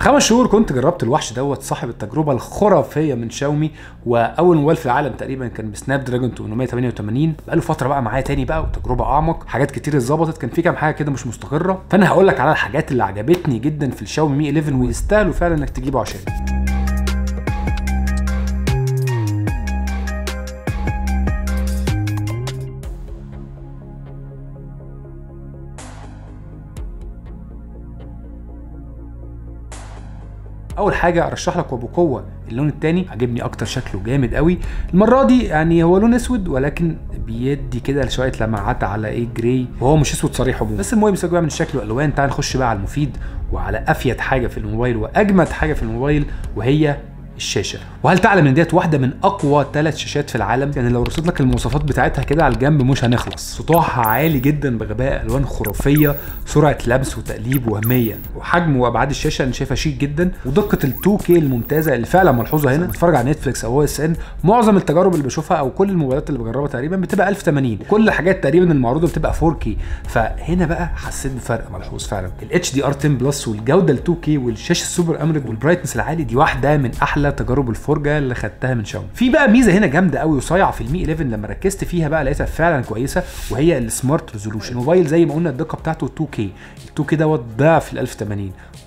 خمس شهور كنت جربت الوحش دوت صاحب التجربه الخرافيه من شاومي واول موبايل في العالم تقريبا كان بسناب دراجون 888 بقاله فتره بقى معايا تاني بقى وتجربه اعمق حاجات كتير اتظبطت كان في كام حاجه كده مش مستقره فانا هقول لك على الحاجات اللي عجبتني جدا في الشاومي مي 11 ويستاهلوا فعلا انك تجيبه عشان اول حاجه ارشح لك وبقوه اللون التاني عجبني اكتر شكله جامد قوي المره دي يعني هو لون اسود ولكن بيدي كده شويه لمعات على ايه جراي وهو مش اسود صريح عموما بس المهم سيبك بقى من الشكل والالوان تعال نخش بقى على المفيد وعلى افيد حاجه في الموبايل واجمد حاجه في الموبايل وهي الشاشه وهل تعلم ان ديت واحده من اقوى ثلاث شاشات في العالم يعني لو رصيت لك المواصفات بتاعتها كده على الجنب مش هنخلص سطوعها عالي جدا بغباء الوان خرافيه سرعه لمس وتقليب وهميه وحجم وابعاد الشاشه انا شايفها شيك جدا ودقه ال 2K الممتازه اللي فعلا ملحوظه هنا بتفرج على نتفليكس او اس ان معظم التجارب اللي بشوفها او كل الموبايلات اللي بجربها تقريبا بتبقى 1080 وكل الحاجات تقريبا المعروضه بتبقى 4K فهنا بقى حسيت بفرق ملحوظ فعلا الاتش دي ار 10 بلس والجوده ال 2K والشاشه السوبر اموليد والبرايتنس العالي دي واحده من احلى تجارب الفرجه اللي خدتها من شاومي في بقى ميزه هنا جامده قوي وصايعه في المي 11 لما ركزت فيها بقى لقيتها فعلا كويسه وهي السمارت ريزولوشن الموبايل زي ما قلنا الدقه بتاعته 2K ال 2K دوت ضعف ال 1080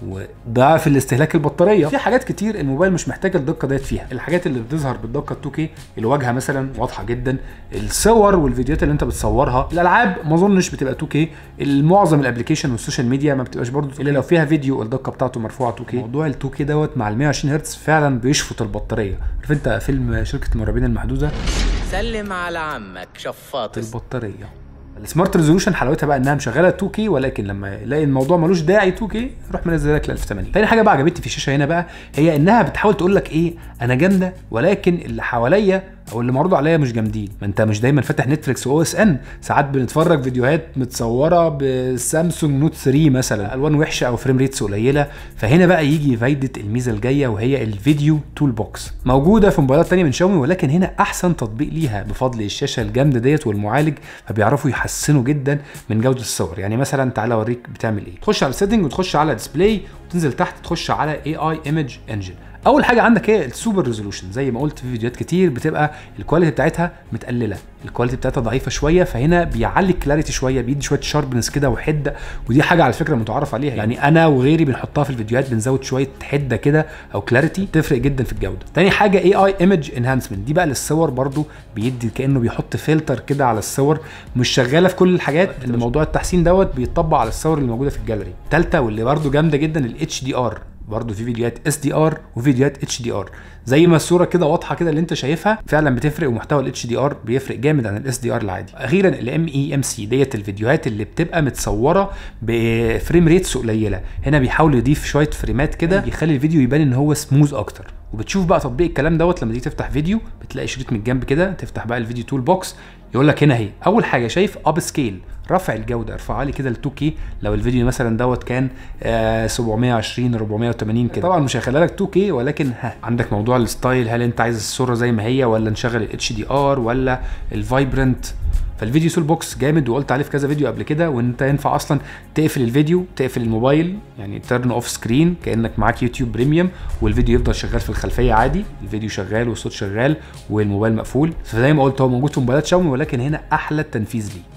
وضعف الاستهلاك البطاريه في حاجات كتير الموبايل مش محتاج الدقه ديت فيها الحاجات اللي بتظهر بالدقه 2K الواجهه مثلا واضحه جدا الصور والفيديوهات اللي انت بتصورها الالعاب ما اظنش بتبقى 2K معظم الابلكيشن والسوشيال ميديا ما بتبقاش برضه الا لو فيها فيديو الدقه بتاعته مرفوعه 2K موضوع ال 2K دوت مع ال 120 هرتز فعلا بيشفط البطاريه عارف انت فيلم شركه المرعبين المحدوده سلم على عمك شفاط البطاريه السمارت ريزولوشن حلاوتها بقى انها مشغله 2K ولكن لما يلاقي الموضوع ملوش داعي 2K يروح منزل لك ل 1080 تاني حاجه بقى عجبتني في الشاشه هنا بقى هي انها بتحاول تقول لك ايه انا جامده ولكن اللي حواليا او اللي معروض عليا مش جامدين ما انت مش دايما فاتح نتفليكس واو اس ان ساعات بنتفرج فيديوهات متصوره بسامسونج نوت 3 مثلا الوان وحشه او فريم ريتس قليله فهنا بقى يجي فايده الميزه الجايه وهي الفيديو تول بوكس موجوده في موبايلات تانية من شاومي ولكن هنا احسن تطبيق ليها بفضل الشاشه الجامده ديت والمعالج فبيعرفوا يحسنوا جدا من جوده الصور يعني مثلا تعالى اوريك بتعمل ايه تخش على سيتنج وتخش على ديسبلاي وتنزل تحت تخش على اي اي ايمج انجن اول حاجه عندك هي السوبر ريزولوشن زي ما قلت في فيديوهات كتير بتبقى الكواليتي بتاعتها متقلله الكواليتي بتاعتها ضعيفه شويه فهنا بيعلي الكلاريتي شويه بيدي شويه شاربنس كده وحده ودي حاجه على فكره متعارف عليها يعني انا وغيري بنحطها في الفيديوهات بنزود شويه حده كده او كلاريتي تفرق جدا في الجوده تاني حاجه اي اي ايمج انهانسمنت دي بقى للصور برضو بيدي كانه بيحط فلتر كده على الصور مش شغاله في كل الحاجات ان موضوع التحسين دوت بيطبق على الصور اللي موجوده في الجاليري تالته واللي برضو جامده جدا الاتش دي ار برضه في فيديوهات اس دي ار وفيديوهات اتش دي ار زي ما الصوره كده واضحه كده اللي انت شايفها فعلا بتفرق ومحتوى الاتش دي ار بيفرق جامد عن الاس دي ار العادي اخيرا الام اي ام سي ديت الفيديوهات اللي بتبقى متصوره بفريم ريتس قليله هنا بيحاول يضيف شويه فريمات كده يخلي الفيديو يبان ان هو سموز اكتر وبتشوف بقى تطبيق الكلام دوت لما تيجي تفتح فيديو بتلاقي شريط من الجنب كده تفتح بقى الفيديو تول بوكس يقول لك هنا اهي اول حاجه شايف اب سكيل رفع الجوده ارفعها لي كده ل 2K لو الفيديو مثلا دوت كان آه 720 480 كده طبعا مش هيخليها لك 2K ولكن ها عندك موضوع الستايل هل انت عايز الصوره زي ما هي ولا نشغل الاتش دي ار ولا الفايبرنت فالفيديو سول بوكس جامد وقلت عليه في كذا فيديو قبل كده وانت ينفع اصلا تقفل الفيديو تقفل الموبايل يعني ترن اوف سكرين كانك معاك يوتيوب بريميوم والفيديو يفضل شغال في الخلفيه عادي الفيديو شغال والصوت شغال والموبايل مقفول فزي ما قلت هو موجود في موبايلات شاومي ولكن هنا احلى التنفيذ ليه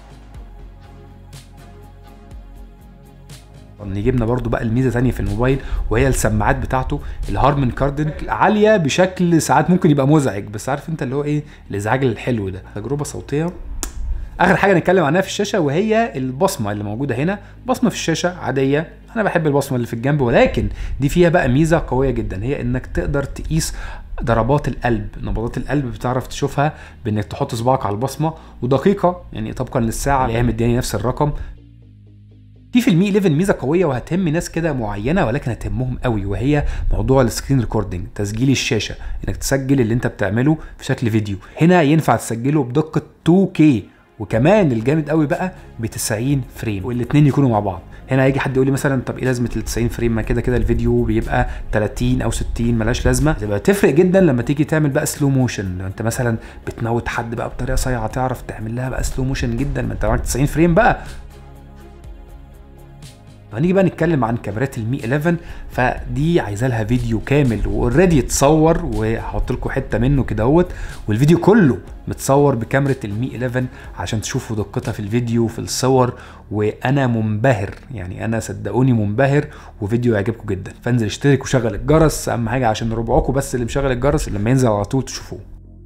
جبنا برضو بقى الميزه ثانيه في الموبايل وهي السماعات بتاعته الهارمن كاردن عاليه بشكل ساعات ممكن يبقى مزعج بس عارف انت اللي هو ايه الازعاج الحلو ده تجربه صوتيه اخر حاجه نتكلم عنها في الشاشه وهي البصمه اللي موجوده هنا بصمه في الشاشه عاديه انا بحب البصمه اللي في الجنب ولكن دي فيها بقى ميزه قويه جدا هي انك تقدر تقيس ضربات القلب نبضات القلب بتعرف تشوفها بانك تحط صباعك على البصمه ودقيقه يعني طبقا للساعه اللي هي مدياني نفس الرقم في في المي 11 ميزه قويه وهتهم ناس كده معينه ولكن هتهمهم قوي وهي موضوع السكرين ريكوردنج تسجيل الشاشه انك تسجل اللي انت بتعمله في شكل فيديو هنا ينفع تسجله بدقه 2K وكمان الجامد قوي بقى ب 90 فريم والاثنين يكونوا مع بعض هنا هيجي حد يقول لي مثلا طب ايه لازمه ال 90 فريم ما كده كده الفيديو بيبقى 30 او 60 ملاش لازمه تبقى تفرق جدا لما تيجي تعمل بقى سلو موشن لو انت مثلا بتموت حد بقى بطريقه صايعه تعرف تعمل لها بقى سلو موشن جدا ما انت معاك 90 فريم بقى هنيجي بقى نتكلم عن كاميرات المي 11 فدي عايزه لها فيديو كامل واوريدي اتصور وهحط لكم حته منه كده اهوت والفيديو كله متصور بكاميرا المي 11 عشان تشوفوا دقتها في الفيديو وفي الصور وانا منبهر يعني انا صدقوني منبهر وفيديو يعجبكم جدا فانزل اشترك وشغل الجرس اهم حاجه عشان ربعكم بس اللي مشغل الجرس لما ينزل على طول تشوفوه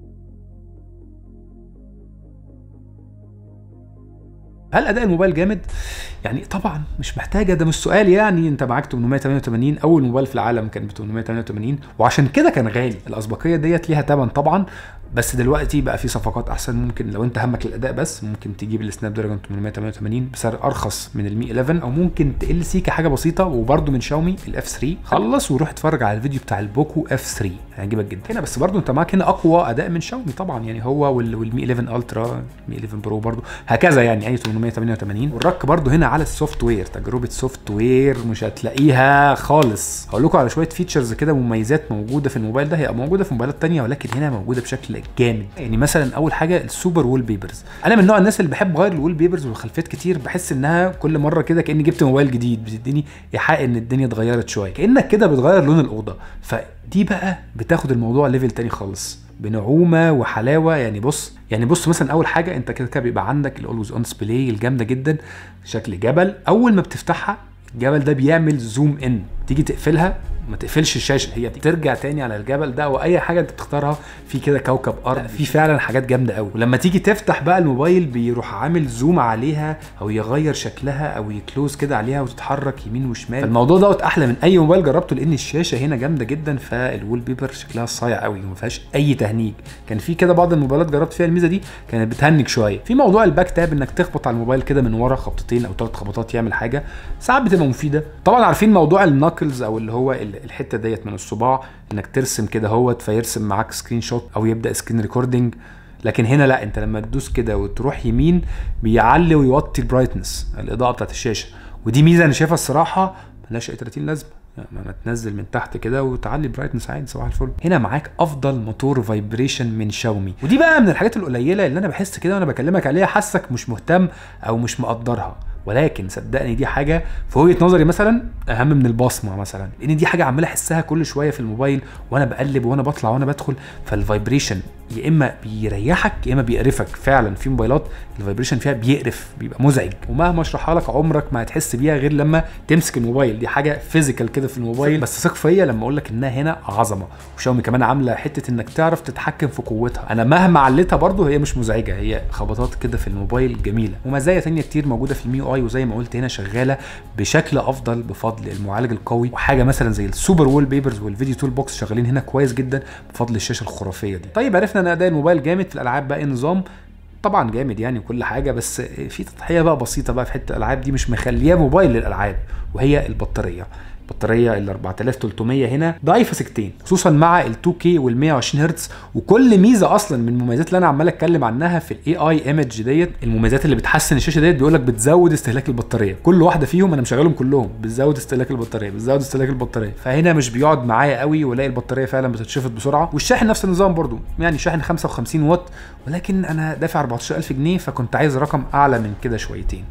هل اداء الموبايل جامد؟ يعني طبعا مش محتاجه ده مش سؤال يعني انت معاك 888 اول موبايل في العالم كان ب 888 وعشان كده كان غالي الاسبقيه ديت ليها ثمن طبعا بس دلوقتي بقى في صفقات احسن ممكن لو انت همك الاداء بس ممكن تجيب السناب دراجون 888 بسعر ارخص من المي 11 او ممكن تقل سيكه حاجه بسيطه وبرده من شاومي الاف 3 خلص وروح اتفرج على الفيديو بتاع البوكو اف 3 هيعجبك جدا هنا بس برده انت معاك هنا اقوى اداء من شاومي طبعا يعني هو وال- والمي 11 الترا المي 11 برو برده هكذا يعني اي 888 والرك برده هنا على السوفت وير تجربه سوفت وير مش هتلاقيها خالص هقول لكم على شويه فيتشرز كده مميزات موجوده في الموبايل ده هي موجوده في موبايلات تانية ولكن هنا موجوده بشكل جامد يعني مثلا اول حاجه السوبر وول بيبرز انا من نوع الناس اللي بحب اغير الوول بيبرز والخلفيات كتير بحس انها كل مره كده كاني جبت موبايل جديد بتديني ايحاء ان الدنيا اتغيرت شويه كانك كده بتغير لون الاوضه فدي بقى بتاخد الموضوع ليفل تاني خالص بنعومه وحلاوه يعني بص يعني بص مثلا اول حاجه انت كده كده بيبقى عندك الاولويز اون ديسبلاي الجامده جدا شكل جبل اول ما بتفتحها الجبل ده بيعمل زوم ان تيجي تقفلها ما تقفلش الشاشه هي ترجع تاني على الجبل ده او اي حاجه انت بتختارها في كده كوكب ارض في فعلا حاجات جامده قوي ولما تيجي تفتح بقى الموبايل بيروح عامل زوم عليها او يغير شكلها او يكلوز كده عليها وتتحرك يمين وشمال الموضوع دوت احلى من اي موبايل جربته لان الشاشه هنا جامده جدا فالوول بيبر شكلها صايع قوي وما فيهاش اي تهنيج كان في كده بعض الموبايلات جربت فيها الميزه دي كانت بتهنج شويه في موضوع الباك تاب انك تخبط على الموبايل كده من ورا خبطتين او ثلاث خبطات يعمل حاجه ساعات بتبقى مفيده طبعا عارفين موضوع الناكلز او اللي هو ال- الحته ديت من الصباع انك ترسم كده هوت فيرسم معاك سكرين شوت او يبدا سكرين ريكوردنج لكن هنا لا انت لما تدوس كده وتروح يمين بيعلي ويوطي البرايتنس الاضاءه بتاعت الشاشه ودي ميزه انا شايفها الصراحه ملهاش اي 30 لازمه يعني ما تنزل من تحت كده وتعلي برايتنس عادي صباح الفل هنا معاك افضل موتور فايبريشن من شاومي ودي بقى من الحاجات القليله اللي انا بحس كده وانا بكلمك عليها حاسك مش مهتم او مش مقدرها ولكن صدقني دي حاجه في وجهه نظري مثلا اهم من البصمه مثلا لان دي حاجه عمال احسها كل شويه في الموبايل وانا بقلب وانا بطلع وانا بدخل فالفايبريشن يا اما بيريحك يا اما بيقرفك فعلا في موبايلات الفايبريشن فيها بيقرف بيبقى مزعج ومهما اشرحها لك عمرك ما هتحس بيها غير لما تمسك الموبايل دي حاجه فيزيكال كده في الموبايل بس ثق فيا لما اقول لك انها هنا عظمه وشاومي كمان عامله حته انك تعرف تتحكم في قوتها انا مهما عليتها برضو هي مش مزعجه هي خبطات كده في الموبايل جميله ومزايا تانية كتير موجوده في الميو اي وزي ما قلت هنا شغاله بشكل افضل بفضل المعالج القوي وحاجه مثلا زي السوبر وول بيبرز والفيديو تول بوكس شغالين هنا كويس جدا بفضل الشاشه الخرافيه دي طيب عرفنا ان اداء الموبايل جامد في الالعاب بقى إيه النظام طبعا جامد يعني وكل حاجه بس في تضحيه بقى بسيطه بقى في حته الالعاب دي مش مخليها موبايل للالعاب وهي البطاريه البطاريه ال 4300 هنا ضعيفه سكتين خصوصا مع ال 2K وال 120 هرتز وكل ميزه اصلا من المميزات اللي انا عمال اتكلم عنها في الاي اي ايمج ديت المميزات اللي بتحسن الشاشه ديت بيقول لك بتزود استهلاك البطاريه كل واحده فيهم انا مشغلهم كلهم بتزود استهلاك البطاريه بتزود استهلاك البطاريه فهنا مش بيقعد معايا قوي والاقي البطاريه فعلا بتتشفط بسرعه والشاحن نفس النظام برضو يعني شاحن 55 واط ولكن انا دافع 14000 جنيه فكنت عايز رقم اعلى من كده شويتين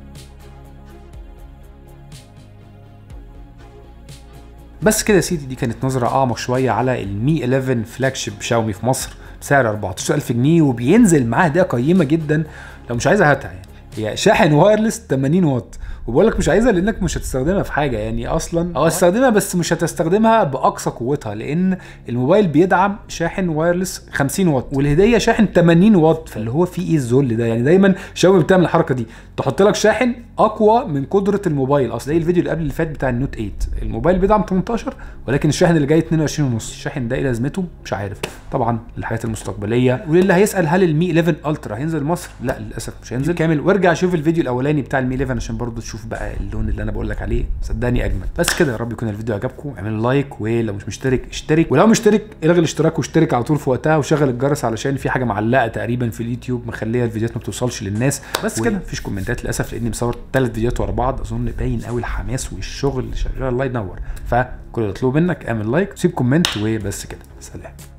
بس كده يا سيدي دي كانت نظرة أعمق شوية على المي 11 فلاج شيب شاومي في مصر بسعر 14000 جنيه وبينزل معاه هدية قيمة جدا لو مش عايزها هاتها يعني هي شاحن وايرلس 80 واط وبقول لك مش عايزها لانك مش هتستخدمها في حاجه يعني اصلا او هتستخدمها بس مش هتستخدمها باقصى قوتها لان الموبايل بيدعم شاحن وايرلس 50 واط والهديه شاحن 80 واط فاللي هو في ايه الذل ده يعني دايما شاومي بتعمل الحركه دي تحط لك شاحن اقوى من قدره الموبايل اصل زي الفيديو اللي قبل اللي فات بتاع النوت 8 الموبايل بيدعم 18 ولكن الشاحن اللي جاي 22 ونص الشاحن ده ايه لازمته مش عارف طبعا للحاجات المستقبليه وللي هيسال هل المي 11 الترا هينزل مصر لا للاسف مش هينزل كامل وارجع شوف الفيديو الاولاني بتاع المي 11 عشان برضه تشوف بقى اللون اللي انا بقول لك عليه صدقني اجمل بس كده يا رب يكون الفيديو عجبكم اعملوا لايك ولو مش مشترك اشترك ولو مشترك الغي الاشتراك واشترك على طول في وقتها وشغل الجرس علشان في حاجه معلقه تقريبا في اليوتيوب مخليه الفيديوهات ما بتوصلش للناس بس و... كده مفيش كومنتات للاسف لاني مصور ثلاث فيديوهات ورا بعض اظن باين قوي الحماس والشغل اللي شغال الله ينور فكل اللي اطلبه منك اعمل لايك وسيب كومنت وبس كده سلام